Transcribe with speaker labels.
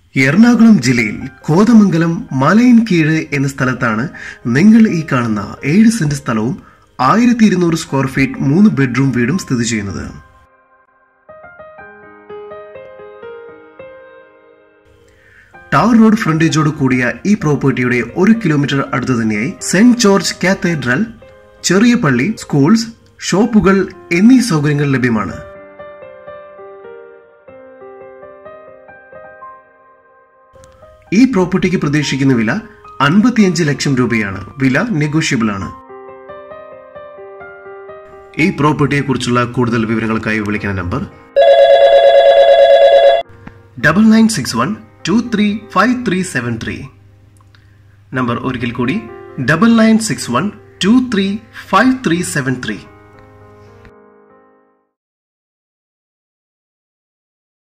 Speaker 1: എറണാകുളം ജില്ലയിൽ കോതമംഗലം മലയിൻകീഴ് എന്ന സ്ഥലത്താണ് നിങ്ങൾ ഈ കാണുന്ന ഏഴ് സെന്റ് സ്ഥലവും ആയിരത്തി ഇരുന്നൂറ് സ്ക്വയർ ഫീറ്റ് മൂന്ന് ബെഡ്റൂം വീടും സ്ഥിതി ചെയ്യുന്നത് ടവർ റോഡ് ഫ്രണ്ടേജോട് കൂടിയ ഈ പ്രോപ്പർട്ടിയുടെ ഒരു കിലോമീറ്റർ അടുത്ത് തന്നെയായി സെന്റ് ജോർജ് കാത്തഡ്രൽ ചെറിയ പള്ളി സ്കൂൾസ് ഷോപ്പുകൾ എന്നീ സൗകര്യങ്ങൾ ലഭ്യമാണ് ഈ പ്രോപ്പർട്ടിക്ക് പ്രതീക്ഷിക്കുന്ന വില അൻപത്തിയഞ്ച് ലക്ഷം രൂപയാണ് വില നെഗോഷ്യബിൾ ആണ് ഈ പ്രോപ്പർട്ടിയെ കുറിച്ചുള്ള കൂടുതൽ വിവരങ്ങൾക്കായി വിളിക്കുന്ന number double nine six one two three five three seven three number ഒരിക്കൽ കൂടി double nine six one two three five three seven three